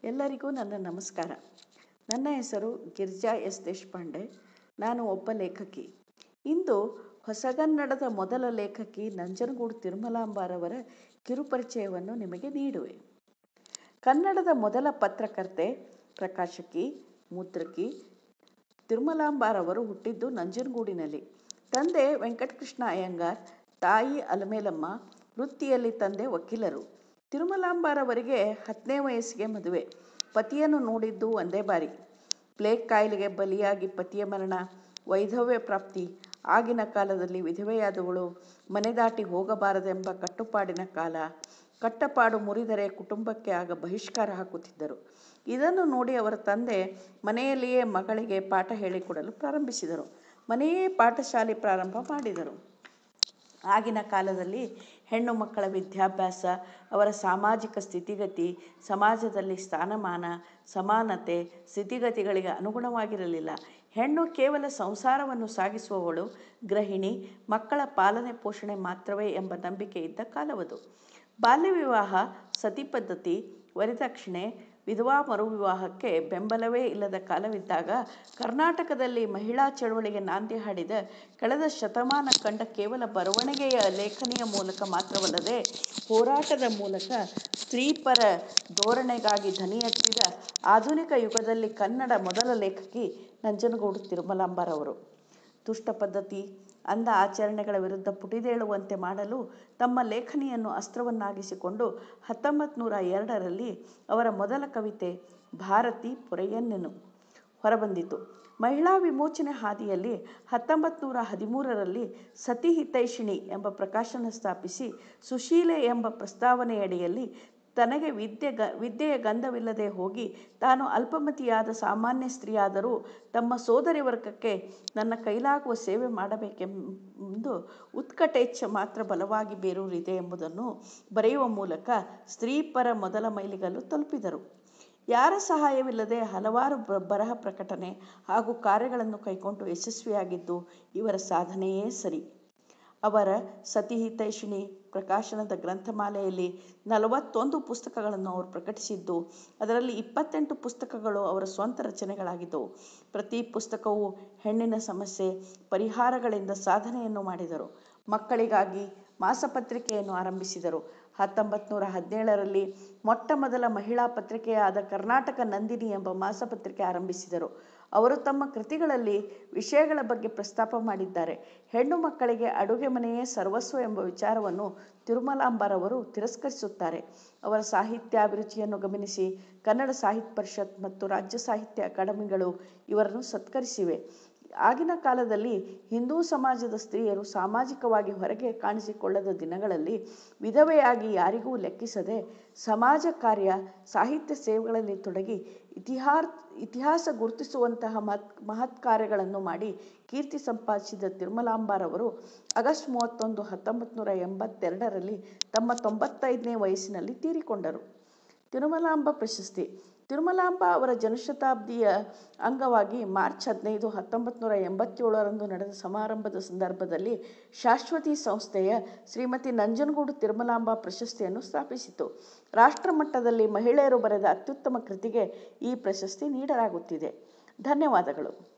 ಎಲ್ಲರಿಗೂ ನನ್ನ ನಮಸ್ಕಾರ ನನ್ನ ಹೆಸರು ಗಿರಿಜಾ ಎಸ್ ದೇಶಪಾಂಡೆ ನಾನು ಒಬ್ಬ ಲೇಖಕಿ ಇಂದು ಹೊಸಗನ್ನಡದ ಮೊದಲ ಲೇಖಕಿ ನಂಜನಗೂಡು ತಿರುಮಲಾಂಬಾರವರ ಕಿರುಪರಿಚಯವನ್ನು ನಿಮಗೆ ನೀಡುವೆ ಕನ್ನಡದ ಮೊದಲ ಪತ್ರಕರ್ತೆ ಪ್ರಕಾಶಕಿ ಮುದ್ರಕಿ ತಿರುಮಲಾಂಬಾರವರು ಹುಟ್ಟಿದ್ದು ನಂಜನಗೂಡಿನಲ್ಲಿ ತಂದೆ ವೆಂಕಟಕೃಷ್ಣ ಅಯ್ಯಂಗಾರ್ ತಾಯಿ ಅಲಮೇಲಮ್ಮ ವೃತ್ತಿಯಲ್ಲಿ ತಂದೆ ವಕೀಲರು ತಿರುಮಲಾಂಬಾರವರಿಗೆ ಹತ್ತನೇ ವಯಸ್ಸಿಗೆ ಮದುವೆ ಪತಿಯನ್ನು ನೋಡಿದ್ದು ಒಂದೇ ಬಾರಿ ಪ್ಲೇಗ್ ಕಾಯಿಲೆಗೆ ಬಲಿಯಾಗಿ ಪತಿಯ ಮರಣ ವೈಧವ್ಯ ಪ್ರಾಪ್ತಿ ಆಗಿನ ಕಾಲದಲ್ಲಿ ವಿಧವೆಯಾದವಳು ಮನೆ ದಾಟಿ ಹೋಗಬಾರದೆಂಬ ಕಟ್ಟುಪಾಡಿನ ಕಾಲ ಕಟ್ಟಪಾಡು ಮುರಿದರೆ ಕುಟುಂಬಕ್ಕೆ ಆಗ ಬಹಿಷ್ಕಾರ ಹಾಕುತ್ತಿದ್ದರು ಇದನ್ನು ನೋಡಿ ಅವರ ತಂದೆ ಮನೆಯಲ್ಲಿಯೇ ಮಗಳಿಗೆ ಪಾಠ ಹೇಳಿಕೊಡಲು ಪ್ರಾರಂಭಿಸಿದರು ಮನೆಯೇ ಪಾಠಶಾಲೆ ಪ್ರಾರಂಭ ಮಾಡಿದರು ಆಗಿನ ಕಾಲದಲ್ಲಿ ಹೆಣ್ಣು ಮಕ್ಕಳ ವಿದ್ಯಾಭ್ಯಾಸ ಅವರ ಸಾಮಾಜಿಕ ಸ್ಥಿತಿಗತಿ ಸಮಾಜದಲ್ಲಿ ಸ್ಥಾನಮಾನ ಸಮಾನತೆ ಸ್ಥಿತಿಗತಿಗಳಿಗೆ ಅನುಗುಣವಾಗಿರಲಿಲ್ಲ ಹೆಣ್ಣು ಕೇವಲ ಸಂಸಾರವನ್ನು ಸಾಗಿಸುವವಳು ಗೃಹಿಣಿ ಮಕ್ಕಳ ಪಾಲನೆ ಪೋಷಣೆ ಮಾತ್ರವೇ ಎಂಬ ನಂಬಿಕೆ ಇದ್ದ ಕಾಲವದು ಬಾಲ್ಯ ವಿವಾಹ ಸತಿ ಪದ್ಧತಿ ವರದಕ್ಷಿಣೆ ವಿಧವಾ ಮರುವಿವಾಹಕ್ಕೆ ಬೆಂಬಲವೇ ಇಲ್ಲದ ಕಾಲವಿದ್ದಾಗ ಕರ್ನಾಟಕದಲ್ಲಿ ಮಹಿಳಾ ಚಳವಳಿಗೆ ನಾಂದಿ ಹಾಡಿದ ಕಳೆದ ಶತಮಾನ ಕಂಡ ಕೇವಲ ಬರವಣಿಗೆಯ ಲೇಖನಿಯ ಮೂಲಕ ಮಾತ್ರವಲ್ಲದೆ ಹೋರಾಟದ ಮೂಲಕ ಸ್ತ್ರೀಪರ ಧೋರಣೆಗಾಗಿ ಧ್ವನಿ ಎತ್ತಿದ ಆಧುನಿಕ ಯುಗದಲ್ಲಿ ಕನ್ನಡ ಮೊದಲ ಲೇಖಕಿ ನಂಜನಗೂಡು ತಿರುಮಲಾಂಬರವರು ದುಷ್ಟ ಪದ್ಧತಿ ಅಂಧ ಆಚರಣೆಗಳ ವಿರುದ್ಧ ಪುಟಿದೇಳುವಂತೆ ಮಾಡಲು ತಮ್ಮ ಲೇಖನಿಯನ್ನು ಅಸ್ತ್ರವನ್ನಾಗಿಸಿಕೊಂಡು ಹತ್ತೊಂಬತ್ತು ನೂರ ಎರಡರಲ್ಲಿ ಅವರ ಮೊದಲ ಕವಿತೆ ಭಾರತಿ ಪೊರೆಯನ್ನೆನು ಹೊರಬಂದಿತು ಮಹಿಳಾ ವಿಮೋಚನೆ ಹಾದಿಯಲ್ಲಿ ಹತ್ತೊಂಬತ್ತು ನೂರ ಹದಿಮೂರರಲ್ಲಿ ಸತಿ ಹಿತೈಷಿಣಿ ಎಂಬ ಪ್ರಕಾಶನ ಸ್ಥಾಪಿಸಿ ಸುಶೀಲೆ ಎಂಬ ಪ್ರಸ್ತಾವನೆಯಡಿಯಲ್ಲಿ ತನಗೆ ವಿದ್ಯೆ ಗ ವಿದ್ಯೆಯ ಗಂಧವಿಲ್ಲದೆ ಹೋಗಿ ತಾನು ಅಲ್ಪಮತಿಯಾದ ಸಾಮಾನ್ಯ ಸ್ತ್ರೀಯಾದರೂ ತಮ್ಮ ಸೋದರಿ ವರ್ಗಕ್ಕೆ ನನ್ನ ಕೈಲಾಗುವ ಸೇವೆ ಮಾಡಬೇಕೆಂದು ಉತ್ಕಟೇಚ್ಛ ಮಾತ್ರ ಬಲವಾಗಿ ಬೇರೂರಿದೆ ಎಂಬುದನ್ನು ಬರೆಯುವ ಮೂಲಕ ಸ್ತ್ರೀಪರ ಮೊದಲ ಮೈಲಿಗಲ್ಲು ತಲುಪಿದರು ಯಾರ ಸಹಾಯವಿಲ್ಲದೆ ಹಲವಾರು ಬರಹ ಪ್ರಕಟಣೆ ಹಾಗೂ ಕಾರ್ಯಗಳನ್ನು ಕೈಗೊಂಡು ಯಶಸ್ವಿಯಾಗಿದ್ದು ಇವರ ಸಾಧನೆಯೇ ಸರಿ ಅವರ ಸತಿ ಹಿತೈಷಿಣಿ ಪ್ರಕಾಶನದ ಗ್ರಂಥಮಾಲೆಯಲ್ಲಿ ನಲವತ್ತೊಂದು ಪುಸ್ತಕಗಳನ್ನು ಅವರು ಪ್ರಕಟಿಸಿದ್ದು ಅದರಲ್ಲಿ ಇಪ್ಪತ್ತೆಂಟು ಪುಸ್ತಕಗಳು ಅವರ ಸ್ವಂತ ರಚನೆಗಳಾಗಿದ್ದವು ಪ್ರತಿ ಪುಸ್ತಕವು ಹೆಣ್ಣಿನ ಸಮಸ್ಯೆ ಪರಿಹಾರಗಳಿಂದ ಸಾಧನೆಯನ್ನು ಮಾಡಿದರು ಮಕ್ಕಳಿಗಾಗಿ ಮಾಸಪತ್ರಿಕೆಯನ್ನು ಆರಂಭಿಸಿದರು ಹತ್ತೊಂಬತ್ತು ನೂರ ಹದಿನೇಳರಲ್ಲಿ ಮೊಟ್ಟ ಮೊದಲ ಮಹಿಳಾ ಪತ್ರಿಕೆಯಾದ ಕರ್ನಾಟಕ ನಂದಿನಿ ಎಂಬ ಮಾಸಪತ್ರಿಕೆ ಆರಂಭಿಸಿದರು ಅವರು ತಮ್ಮ ಕೃತಿಗಳಲ್ಲಿ ವಿಷಯಗಳ ಬಗ್ಗೆ ಪ್ರಸ್ತಾಪ ಮಾಡಿದ್ದಾರೆ ಹೆಣ್ಣು ಮಕ್ಕಳಿಗೆ ಅಡುಗೆ ಮನೆಯೇ ಸರ್ವಸ್ವ ಎಂಬ ವಿಚಾರವನ್ನು ತಿರುಮಲಾಂಬರವರು ತಿರಸ್ಕರಿಸುತ್ತಾರೆ ಅವರ ಸಾಹಿತ್ಯಾಭಿರುಚಿಯನ್ನು ಗಮನಿಸಿ ಕನ್ನಡ ಸಾಹಿತ್ಯ ಪರಿಷತ್ ಮತ್ತು ರಾಜ್ಯ ಸಾಹಿತ್ಯ ಅಕಾಡೆಮಿಗಳು ಇವರನ್ನು ಸತ್ಕರಿಸಿವೆ ಆಗಿನ ಕಾಲದಲ್ಲಿ ಹಿಂದೂ ಸಮಾಜದ ಸ್ತ್ರೀಯರು ಸಾಮಾಜಿಕವಾಗಿ ಹೊರಗೆ ಕಾಣಿಸಿಕೊಳ್ಳದ ದಿನಗಳಲ್ಲಿ ವಿಧವೆಯಾಗಿ ಯಾರಿಗೂ ಲೆಕ್ಕಿಸದೆ ಸಮಾಜ ಕಾರ್ಯ ಸಾಹಿತ್ಯ ಸೇವೆಗಳಲ್ಲಿ ತೊಡಗಿ ಇತಿಹಾರ್ ಇತಿಹಾಸ ಗುರುತಿಸುವಂತಹ ಮಹತ್ ಮಹತ್ ಕಾರ್ಯಗಳನ್ನು ಮಾಡಿ ಕೀರ್ತಿ ಸಂಪಾದಿಸಿದ ತಿರುಮಲಾಂಬಾರವರು ಆಗಸ್ಟ್ ಮೂವತ್ತೊಂದು ಹತ್ತೊಂಬತ್ತು ನೂರ ಎಂಬತ್ತೆರಡರಲ್ಲಿ ತಮ್ಮ ತೊಂಬತ್ತೈದನೇ ವಯಸ್ಸಿನಲ್ಲಿ ತೀರಿಕೊಂಡರು ತಿರುಮಲಾಂಬ ಪ್ರಶಸ್ತಿ ತಿರುಮಲಾಂಬ ಅವರ ಜನಶತಾಬ್ದಿಯ ಅಂಗವಾಗಿ ಮಾರ್ಚ್ ಹದಿನೈದು ಹತ್ತೊಂಬತ್ತು ನೂರ ಎಂಬತ್ತೇಳರಂದು ನಡೆದ ಸಮಾರಂಭದ ಸಂದರ್ಭದಲ್ಲಿ ಶಾಶ್ವತಿ ಸಂಸ್ಥೆಯ ಶ್ರೀಮತಿ ನಂಜನಗೂಡು ತಿರುಮಲಾಂಬ ಪ್ರಶಸ್ತಿಯನ್ನು ಸ್ಥಾಪಿಸಿತು ರಾಷ್ಟ್ರಮಟ್ಟದಲ್ಲಿ ಮಹಿಳೆಯರು ಬರೆದ ಅತ್ಯುತ್ತಮ ಕೃತಿಗೆ ಈ ಪ್ರಶಸ್ತಿ ನೀಡಲಾಗುತ್ತಿದೆ ಧನ್ಯವಾದಗಳು